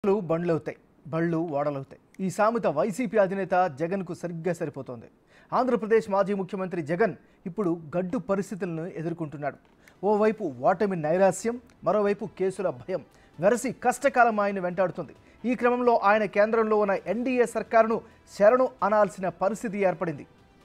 బళ్ళు బండ్లవుతాయి బళ్ళు ఓడలవుతాయి ఈ సామెత వైసీపీ అధినేత జగన్కు సరిగ్గా సరిపోతోంది ఆంధ్రప్రదేశ్ మాజీ ముఖ్యమంత్రి జగన్ ఇప్పుడు గడ్డు పరిస్థితులను ఎదుర్కొంటున్నాడు ఓవైపు ఓటమి నైరాస్యం మరోవైపు కేసుల భయం వెరసి కష్టకాలం ఆయన వెంటాడుతుంది ఈ క్రమంలో ఆయన కేంద్రంలో ఉన్న ఎన్డీఏ సర్కారును శరణు అనాల్సిన పరిస్థితి ఏర్పడింది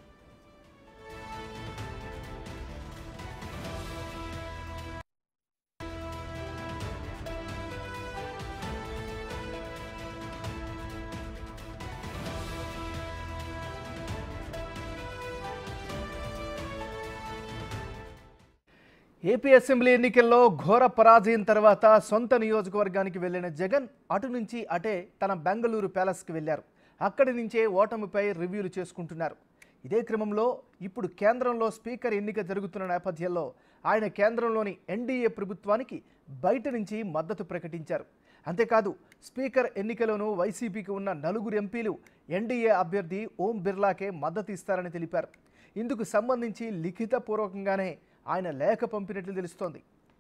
ఏపీ అసెంబ్లీ ఎన్నికల్లో ఘోర పరాజయం తర్వాత సొంత నియోజకవర్గానికి వెళ్లిన జగన్ అటు నుంచి అటే తన బెంగళూరు ప్యాలెస్కి వెళ్లారు అక్కడి నుంచే ఓటమిపై రివ్యూలు చేసుకుంటున్నారు ఇదే క్రమంలో ఇప్పుడు కేంద్రంలో స్పీకర్ ఎన్నిక జరుగుతున్న నేపథ్యంలో ఆయన కేంద్రంలోని ఎన్డీఏ ప్రభుత్వానికి బయట నుంచి మద్దతు ప్రకటించారు అంతేకాదు స్పీకర్ ఎన్నికలోనూ వైసీపీకి ఉన్న నలుగురు ఎంపీలు ఎన్డీఏ అభ్యర్థి ఓం బిర్లాకే మద్దతు ఇస్తారని తెలిపారు ఇందుకు సంబంధించి లిఖితపూర్వకంగానే ఆయన లేఖ పంపినట్లు తెలుస్తోంది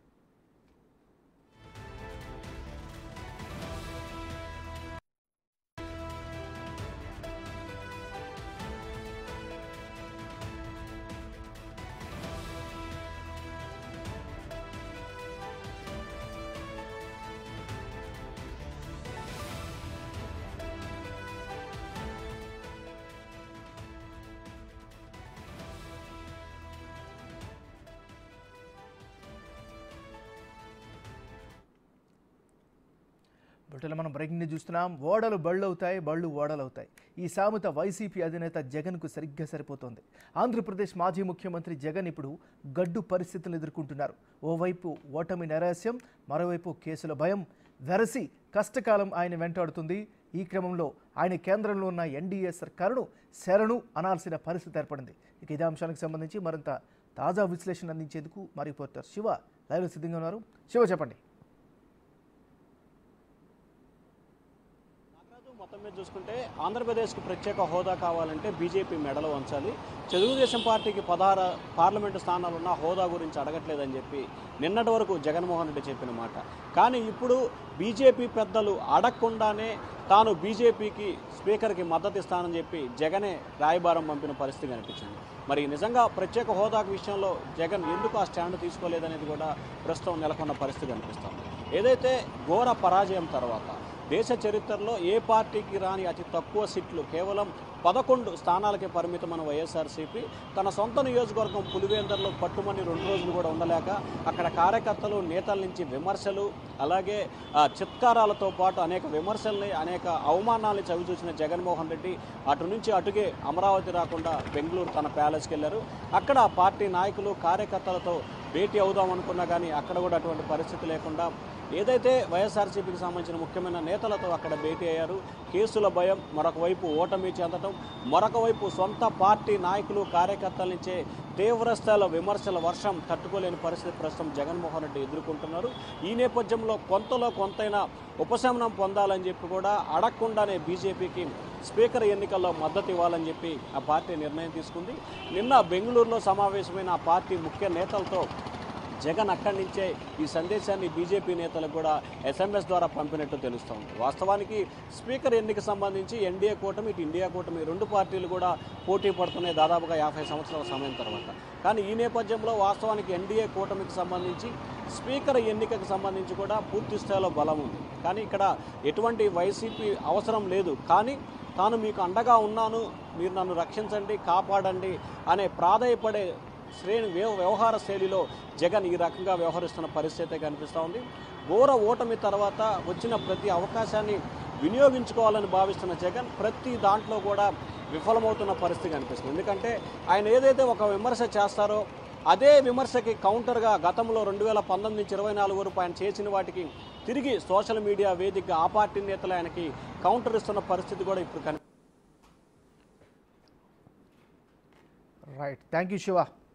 బుట్టలో మనం బ్రేకింగ్ న్యూస్ చూస్తున్నాం ఓడలు బళ్ళు అవుతాయి బళ్ళు ఓడలు అవుతాయి ఈ సామెత వైసీపీ అధినేత జగన్కు సరిగ్గా సరిపోతోంది ఆంధ్రప్రదేశ్ మాజీ ముఖ్యమంత్రి జగన్ ఇప్పుడు గడ్డు పరిస్థితులను ఎదుర్కొంటున్నారు ఓవైపు ఓటమి నైరాస్యం మరోవైపు కేసుల భయం వెరసి కష్టకాలం ఆయన వెంటాడుతుంది ఈ క్రమంలో ఆయన కేంద్రంలో ఉన్న ఎన్డీఏ సర్కారును శరణు అనాల్సిన పరిస్థితి ఏర్పడింది ఇక ఇదే అంశానికి సంబంధించి మరింత తాజా విశ్లేషణ అందించేందుకు మా రిపోర్టర్ శివ లైవ్లో సిద్ధంగా ఉన్నారు శివ చెప్పండి నాగరాజు మొత్తం మీద చూసుకుంటే ఆంధ్రప్రదేశ్కు ప్రత్యేక హోదా కావాలంటే బీజేపీ మెడలు వంచాలి తెలుగుదేశం పార్టీకి పదహారు పార్లమెంటు స్థానాలు ఉన్న హోదా గురించి అడగట్లేదని చెప్పి నిన్నటి వరకు జగన్మోహన్ రెడ్డి చెప్పిన మాట కానీ ఇప్పుడు బీజేపీ పెద్దలు అడగకుండానే తాను బీజేపీకి స్పీకర్కి మద్దతు ఇస్తానని చెప్పి జగనే రాయబారం పంపిన పరిస్థితి కనిపించింది మరి నిజంగా ప్రత్యేక హోదా విషయంలో జగన్ ఎందుకు ఆ స్టాండ్ తీసుకోలేదనేది కూడా ప్రస్తుతం నెలకొన్న పరిస్థితి కనిపిస్తుంది ఏదైతే ఘోర పరాజయం తర్వాత దేశ చరిత్రలో ఏ పార్టీకి రాని అతి తక్కువ సీట్లు కేవలం పదకొండు స్థానాలకే పరిమితమైన వైఎస్ఆర్సీపీ తన సొంత నియోజకవర్గం పులివేందర్లో పట్టుమని రెండు రోజులు కూడా ఉండలేక అక్కడ కార్యకర్తలు నేతల నుంచి విమర్శలు అలాగే ఆ, చిత్కారాలతో పాటు అనేక విమర్శల్ని అనేక అవమానాల్ని చవిచూసిన జగన్మోహన్ రెడ్డి అటు నుంచి అటుగే అమరావతి రాకుండా బెంగళూరు తన ప్యాలెస్కి వెళ్ళారు అక్కడ ఆ పార్టీ నాయకులు కార్యకర్తలతో భేటీ అవుదాం అనుకున్నా కానీ అక్కడ కూడా అటువంటి పరిస్థితి లేకుండా ఏదైతే వైఎస్ఆర్సీపీకి సంబంధించిన ముఖ్యమైన నేతలతో అక్కడ భేటీ అయ్యారు కేసుల భయం మరొక వైపు ఓటమి చెందటం మరొక వైపు సొంత పార్టీ నాయకులు కార్యకర్తల నుంచే తీవ్ర స్థాయిలో విమర్శల వర్షం తట్టుకోలేని పరిస్థితి ప్రస్తుతం జగన్మోహన్ రెడ్డి ఎదుర్కొంటున్నారు ఈ నేపథ్యంలో కొంతలో కొంతైనా ఉపశమనం పొందాలని చెప్పి కూడా అడగకుండానే బీజేపీకి స్పీకర్ ఎన్నికల్లో మద్దతు ఇవ్వాలని చెప్పి ఆ పార్టీ నిర్ణయం తీసుకుంది నిన్న బెంగళూరులో సమావేశమైన ఆ పార్టీ ముఖ్య నేతలతో జగన్ అక్కడి నుంచే ఈ సందేశాన్ని బీజేపీ నేతలకు కూడా ఎస్ఎంఎస్ ద్వారా పంపినట్టు తెలుస్తోంది వాస్తవానికి స్పీకర్ ఎన్నిక సంబంధించి ఎన్డీఏ కూటమి ఇటు ఇండియా కూటమి రెండు పార్టీలు కూడా పోటీ పడుతున్నాయి దాదాపుగా యాభై సంవత్సరాల సమయం తర్వాత కానీ ఈ నేపథ్యంలో వాస్తవానికి ఎన్డీఏ కూటమికి సంబంధించి స్పీకర్ ఎన్నికకు సంబంధించి కూడా పూర్తి స్థాయిలో బలం ఉంది కానీ ఇక్కడ ఎటువంటి వైసీపీ అవసరం లేదు కానీ తాను మీకు అండగా ఉన్నాను మీరు నన్ను రక్షించండి కాపాడండి అనే ప్రాధాయపడే శ్రేణి వ్యవ- వ్యవహార శైలిలో జగన్ ఈ రకంగా వ్యవహరిస్తున్న పరిస్థితి కనిపిస్తూ ఉంది ఘోర ఓటమి తర్వాత వచ్చిన ప్రతి అవకాశాన్ని వినియోగించుకోవాలని భావిస్తున్న జగన్ ప్రతి దాంట్లో కూడా విఫలమవుతున్న పరిస్థితి కనిపిస్తుంది ఎందుకంటే ఆయన ఏదైతే ఒక విమర్శ చేస్తారో అదే విమర్శకి కౌంటర్గా గతంలో రెండు వేల పంతొమ్మిది నుంచి ఇరవై నాలుగు వరకు ఆయన చేసిన వాటికి తిరిగి సోషల్ మీడియా వేదికగా ఆ పార్టీ నేతలు ఆయనకి కౌంటర్ ఇస్తున్న పరిస్థితి కూడా ఇప్పుడు కనిపి రైట్ థ్యాంక్ యూ శివ